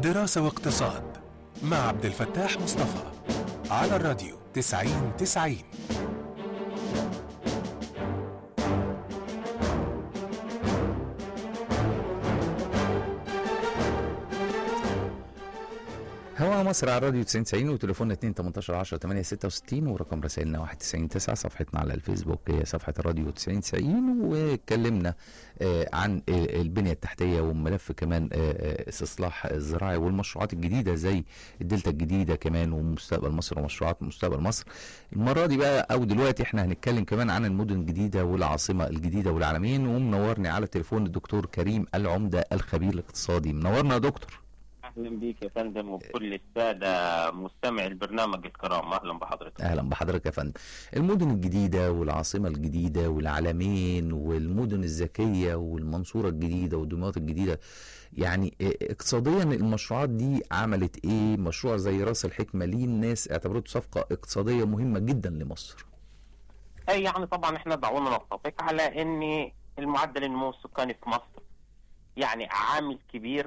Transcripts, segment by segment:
دراسة واقتصاد مع عبد الفتاح مصطفى على الراديو 90 90 هوا مصر على الراديو 90 90 وتليفوننا 2 18 10 8 66 ورقم رسائلنا 91 9 صفحتنا على الفيسبوك هي صفحة الراديو 90 90 واتكلمنا آه، عن آه، البنية التحتية وملف كمان آه، آه، استصلاح الزراعي والمشروعات الجديدة زي الدلتا الجديدة كمان ومستقبل مصر ومشروعات مستقبل مصر المرة دي بقى أو دلوقتي احنا هنتكلم كمان عن المدن الجديدة والعاصمة الجديدة والعالمين ومنورني على التليفون الدكتور كريم العمدة الخبير الاقتصادي منورنا يا دكتور اهلا بيك يا فندم وبكل الساده مستمعي البرنامج الكرام اهلا بحضرتك اهلا بحضرتك يا فندم المدن الجديده والعاصمه الجديده والعلمين والمدن الذكيه والمنصوره الجديده ودمياط الجديده يعني إيه- اقتصاديا المشروعات دي عملت ايه مشروع زي راس الحكمه ليه الناس اعتبرته صفقه اقتصاديه مهمه جدا لمصر اي يعني طبعا احنا دعونا نتفق على ان المعدل النمو السكاني في مصر يعني عامل كبير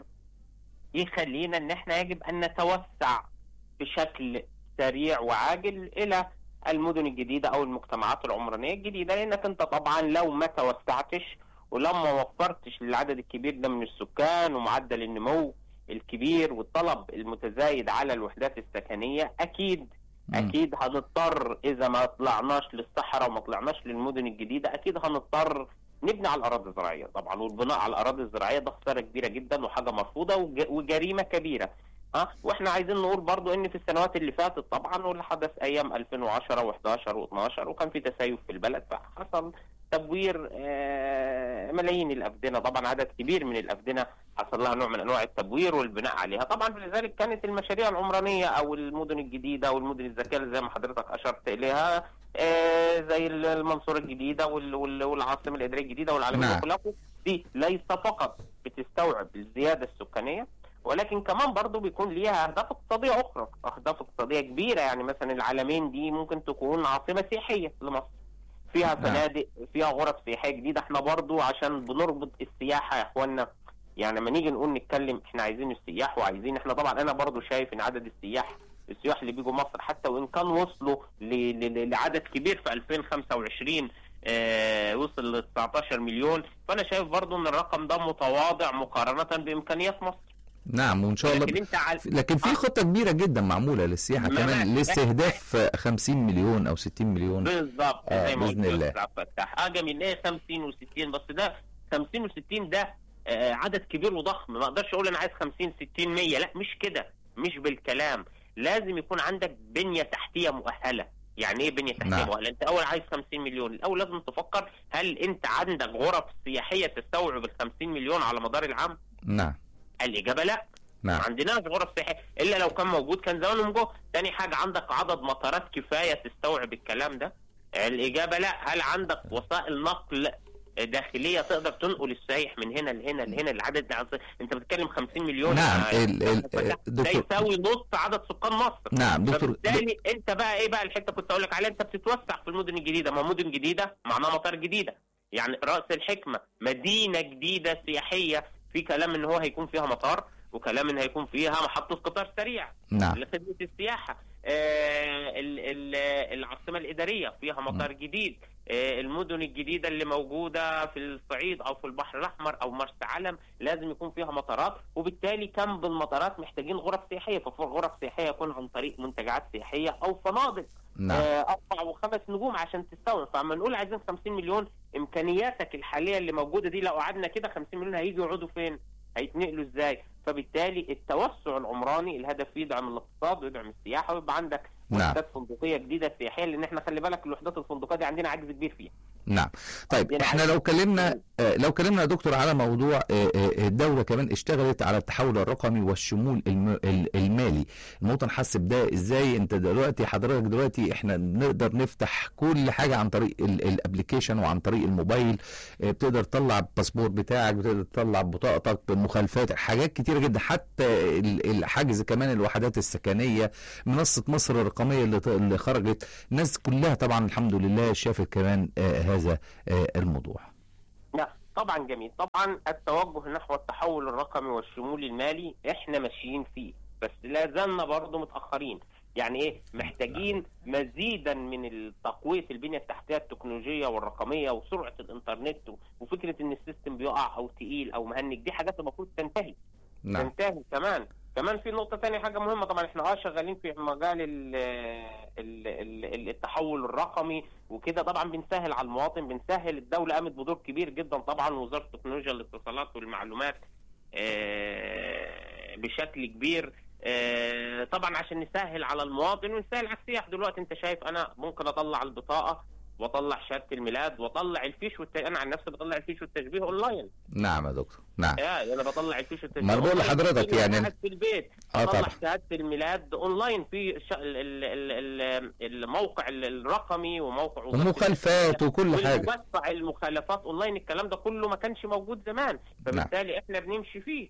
يخلينا ان احنا يجب ان نتوسع بشكل سريع وعاجل الى المدن الجديده او المجتمعات العمرانيه الجديده لانك انت طبعا لو ما توسعتش ولما وفرتش للعدد الكبير ده من السكان ومعدل النمو الكبير والطلب المتزايد على الوحدات السكنيه اكيد مم. اكيد هنضطر اذا ما طلعناش للصحراء وما طلعناش للمدن الجديده اكيد هنضطر نبني على الاراضي الزراعيه طبعا والبناء على الاراضي الزراعيه ده خساره كبيره جدا وحاجه مرفوضه وج- وجريمه كبيره ها واحنا عايزين نقول برضو ان في السنوات اللي فاتت طبعا واللي حدث ايام 2010 و11 و12 وكان في تسيب في البلد فحصل تبوير آه، ملايين الافدنه طبعا عدد كبير من الافدنه حصل لها نوع من انواع التبوير والبناء عليها طبعا لذلك كانت المشاريع العمرانيه او المدن الجديده والمدن الذكيه اللي زي ما حضرتك اشرت اليها آه، زي المنصوره الجديده وال- وال- والعاصمه الاداريه الجديده والعالميه نعم. كلها دي ليس فقط بتستوعب الزياده السكانيه ولكن كمان برضو بيكون ليها اهداف اقتصاديه اخرى اهداف اقتصاديه كبيره يعني مثلا العالمين دي ممكن تكون عاصمه سياحيه لمصر فيها نعم. فنادق فيها غرف سياحيه جديده احنا برضو عشان بنربط السياحه يا اخوانا يعني لما نيجي نقول نتكلم احنا عايزين السياح وعايزين احنا طبعا انا برضو شايف ان عدد السياح السياح اللي بيجوا مصر حتى وان كان وصلوا ل- ل- لعدد كبير في 2025 آه وصل ل 19 مليون فانا شايف برضو ان الرقم ده متواضع مقارنه بامكانيات مصر نعم وان شاء الله لكن انت عال... لكن في خطه كبيره جدا معموله للسياحه ما- كمان ما- لاستهداف 50 مليون او 60 مليون بالظبط آه، زي ما بإذن قلت الله. أستاذ عبد الفتاح اه جميل ايه 50 و60 بس ده 50 و60 ده آه عدد كبير وضخم ما اقدرش اقول انا عايز 50 60 100 لا مش كده مش بالكلام لازم يكون عندك بنيه تحتيه مؤهله يعني ايه بنيه تحتيه نعم. مؤهله انت اول عايز 50 مليون الاول لازم تفكر هل انت عندك غرف سياحيه تستوعب ال 50 مليون على مدار العام نعم الاجابه لا نعم ما عندناش غرف سياحيه الا لو كان موجود كان زمانهم جوه تاني حاجه عندك عدد مطارات كفايه تستوعب الكلام ده الاجابه لا هل عندك وسائل نقل داخليه تقدر تنقل السايح من هنا لهنا لهنا العدد ده انت بتتكلم 50 مليون نعم، آه، ال- ال- ده دكتور- يساوي نص عدد سكان مصر نعم دكتور فبالتالي انت بقى ايه بقى الحته كنت اقول لك عليها انت بتتوسع في المدن الجديده ما مدن جديده معناها مطار جديده يعني راس الحكمه مدينه جديده سياحيه في كلام ان هو هيكون فيها مطار وكلام ان هيكون فيها محطه قطار سريع نعم لخدمه السياحه آه ال- ال- العاصمه الاداريه فيها مطار جديد آه المدن الجديده اللي موجوده في الصعيد او في البحر الاحمر او مرسى علم لازم يكون فيها مطارات وبالتالي كم بالمطارات محتاجين غرف سياحيه ففي غرف سياحيه يكون عن طريق منتجعات سياحيه او فنادق نعم آه، اربع وخمس نجوم عشان تستوعب فاما نقول عايزين 50 مليون امكانياتك الحاليه اللي موجوده دي لو قعدنا كده 50 مليون هيجوا يقعدوا فين؟ هيتنقلوا ازاي؟ فبالتالي التوسع العمراني الهدف فيه يدعم الاقتصاد ويدعم السياحه ويبقى عندك نعم. وحدات فندقيه جديده سياحيه لان احنا خلي بالك الوحدات الفندقيه دي عندنا عجز كبير فيها. نعم طيب عندنا احنا عدد- لو كلمنا آه، لو كلمنا يا دكتور على موضوع آه، آه، الدوله كمان اشتغلت على التحول الرقمي والشمول الم- ال- المالي المواطن حس بده ازاي انت دلوقتي حضرتك دلوقتي احنا نقدر نفتح كل حاجه عن طريق الابلكيشن وعن طريق الموبايل آه، بتقدر تطلع الباسبور بتاعك بتقدر تطلع بطاقتك مخالفات حاجات كتيره جدا حتى ال- الحجز كمان الوحدات السكنيه منصه مصر الرقميه اللي ط- اللي خرجت الناس كلها طبعا الحمد لله شافت كمان آه، هذا آه، الموضوع لا طبعا جميل طبعا التوجه نحو التحول الرقمي والشمولي المالي احنا ماشيين فيه بس لا زلنا برضه متاخرين يعني ايه محتاجين مزيدا من تقويه البنيه التحتيه التكنولوجيه والرقميه وسرعه الانترنت وفكره ان السيستم بيقع او تقيل او مهنج دي حاجات المفروض تنتهي نعم تنتهي كمان كمان في نقطة تانية حاجة مهمة طبعا احنا اه شغالين في مجال ال ال ال التحول الرقمي وكده طبعا بنسهل على المواطن بنسهل الدولة قامت بدور كبير جدا طبعا وزارة تكنولوجيا الاتصالات والمعلومات آه، بشكل كبير آه، طبعا عشان نسهل على المواطن ونسهل على السياح دلوقتي انت شايف انا ممكن اطلع البطاقة واطلع شهادة الميلاد واطلع الفيش والت... انا عن نفسي بطلع الفيش والتشبيه اونلاين نعم يا دكتور نعم يا انا بطلع الفيش والتشبيه ما أنا بقول أونلاين. لحضرتك أنا يعني- قاعد في البيت اه اطلع طبعا شهاده الميلاد اونلاين في ش... ال... ال... ال... ال- الموقع ال- الرقمي وموقع وزارة ومخالفات وكل حاجه والموسع المخالفات اونلاين الكلام ده كله ما كانش موجود زمان فبالتالي احنا بنمشي فيه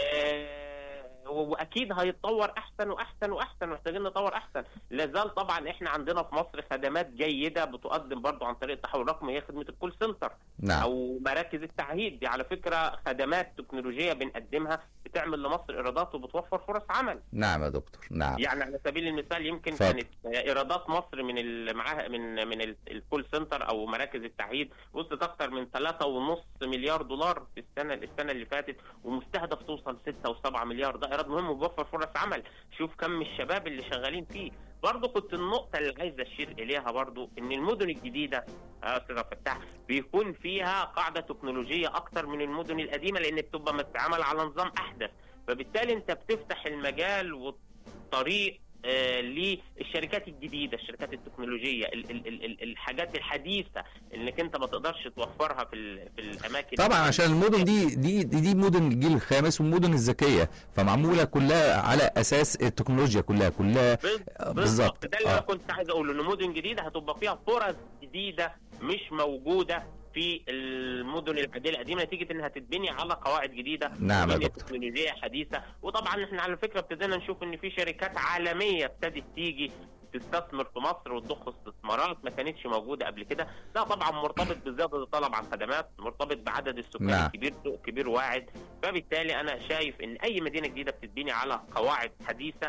آه واكيد هيتطور احسن واحسن واحسن محتاجين نطور احسن لازال طبعا احنا عندنا في مصر خدمات جيده بتقدم برضو عن طريق التحول الرقمي هي خدمه الكول سنتر نعم او مراكز التعهيد دي على فكره خدمات تكنولوجيه بنقدمها بتعمل لمصر ايرادات وبتوفر فرص عمل نعم يا دكتور نعم يعني على سبيل المثال يمكن اتفضل. كانت ايرادات مصر من ال- معاها من من ال- الكول سنتر او مراكز التعهيد وصلت اكثر من 3.5 مليار دولار في السنه السنه اللي فاتت ومستهدف توصل 6 و7 مليار ده ايراد مهم وبيوفر فرص عمل شوف كم الشباب اللي شغالين فيه برضه كنت النقطة اللي عايز أشير إليها برضه إن المدن الجديدة يا أستاذ عبد الفتاح بيكون فيها قاعدة تكنولوجية أكتر من المدن القديمة لأن بتبقى متعامل على نظام أحدث فبالتالي أنت بتفتح المجال والطريق آه، للشركات الجديده الشركات التكنولوجيه ال- ال- ال- ال- الحاجات الحديثه انك انت ما تقدرش توفرها في ال- في الاماكن طبعا عشان المدن دي دي دي, دي مدن الجيل الخامس والمدن الذكيه فمعموله كلها على اساس التكنولوجيا كلها كلها بال- بالظبط. ده اللي انا آه. كنت عايز اقوله ان مدن جديده هتبقى فيها فرص جديده مش موجوده في المدن العاديه القديمه نتيجه انها تتبني على قواعد جديده نعم يا وبنية دكتور. تكنولوجيه حديثه وطبعا احنا على فكره ابتدينا نشوف ان في شركات عالميه ابتدت تيجي تستثمر في مصر وتضخ استثمارات ما كانتش موجوده قبل كده ده طبعا مرتبط بزياده الطلب على الخدمات مرتبط بعدد السكان نعم. الكبير سوق كبير واعد فبالتالي انا شايف ان اي مدينه جديده بتتبني على قواعد حديثه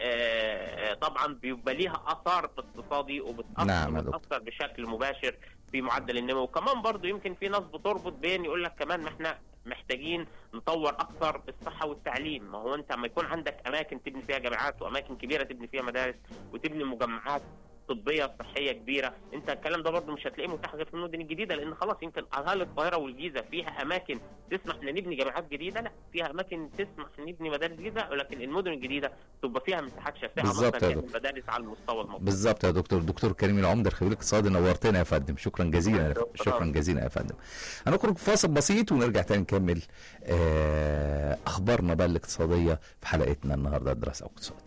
آه، طبعا بيبقى ليها اثار اقتصادي وبتاثر نعم يا دكتور. بتاثر بشكل مباشر في معدل النمو وكمان برضو يمكن في ناس بتربط بين يقول لك كمان ما احنا محتاجين نطور اكثر الصحه والتعليم ما هو انت لما يكون عندك اماكن تبني فيها جامعات واماكن كبيره تبني فيها مدارس وتبني مجمعات طبيه صحيه كبيره انت الكلام ده برضه مش هتلاقيه متاح غير في المدن الجديده لان خلاص يمكن اهالي القاهره والجيزه فيها اماكن تسمح ان نبني جامعات جديده لا فيها اماكن تسمح ان نبني مدارس جديده ولكن المدن الجديده تبقى فيها مساحات شاسعه بالظبط مثلا يا تعمل مدارس على المستوى المطلوب بالظبط يا دكتور دكتور كريم العمده الخبير الاقتصادي نورتنا يا فندم شكرا جزيلا شكراً. شكرا جزيلا يا فندم هنخرج فاصل بسيط ونرجع تاني نكمل آه، اخبارنا بقى الاقتصاديه في حلقتنا النهارده دراسه واقتصاد